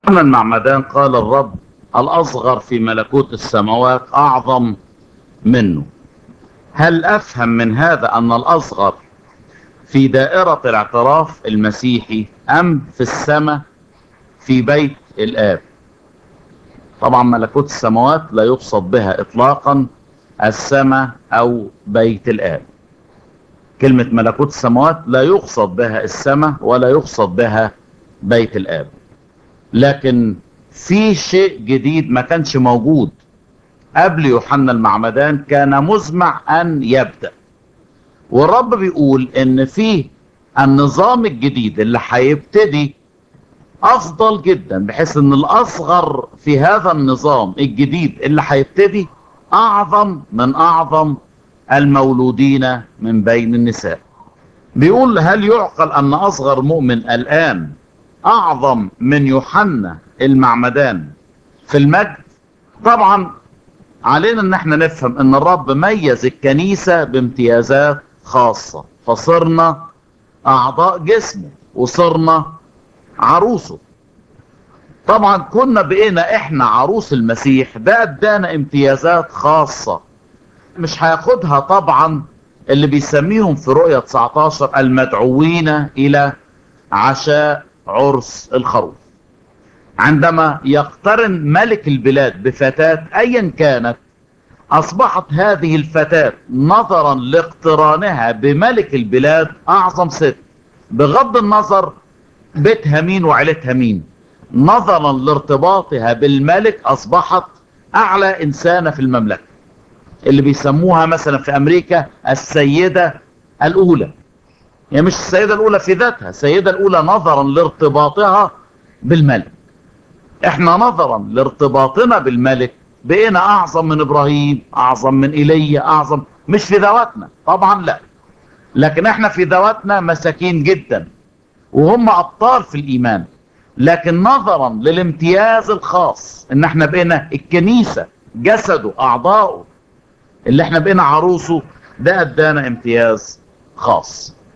من معمدان قال الرب الأصغر في ملكوت السماوات أعظم منه هل أفهم من هذا أن الأصغر في دائرة الاعتراف المسيحي أم في السماء في بيت الآب طبعا ملكوت السماوات لا يقصد بها إطلاقا السماء أو بيت الآب كلمة ملكوت السماوات لا يقصد بها السماء ولا يقصد بها بيت الآب لكن في شيء جديد ما كانش موجود قبل يوحنا المعمدان كان مزمع أن يبدأ والرب بيقول ان فيه النظام الجديد اللي هيبتدي افضل جدا بحيث ان الاصغر في هذا النظام الجديد اللي هيبتدي اعظم من اعظم المولودين من بين النساء بيقول هل يعقل ان اصغر مؤمن الان اعظم من يوحنا المعمدان في المجد طبعا علينا ان احنا نفهم ان الرب ميز الكنيسة بامتيازات خاصة فصرنا اعضاء جسمه وصرنا عروسه طبعا كنا بقينا احنا عروس المسيح ده ادانا امتيازات خاصة مش هياخدها طبعا اللي بيسميهم في رؤية 19 المدعوين الى عشاء عرس الخروف عندما يقترن ملك البلاد بفتاة ايا كانت اصبحت هذه الفتاة نظرا لاقترانها بملك البلاد اعظم ست بغض النظر بيتها مين وعيلتها مين نظرا لارتباطها بالملك اصبحت اعلى انسانة في المملكة اللي بيسموها مثلا في امريكا السيدة الاولى يعني مش السيدة الاولى في ذاتها السيدة الاولى نظرا لارتباطها بالملك احنا نظرا لارتباطنا بالملك بقينا اعظم من ابراهيم اعظم من ايليا اعظم مش في ذواتنا طبعا لا لكن احنا في ذواتنا مساكين جدا وهم ابطال في الايمان لكن نظرا للامتياز الخاص ان احنا بقينا الكنيسة جسده اعضائه اللي احنا بقينا عروسه ده ادانا امتياز خاص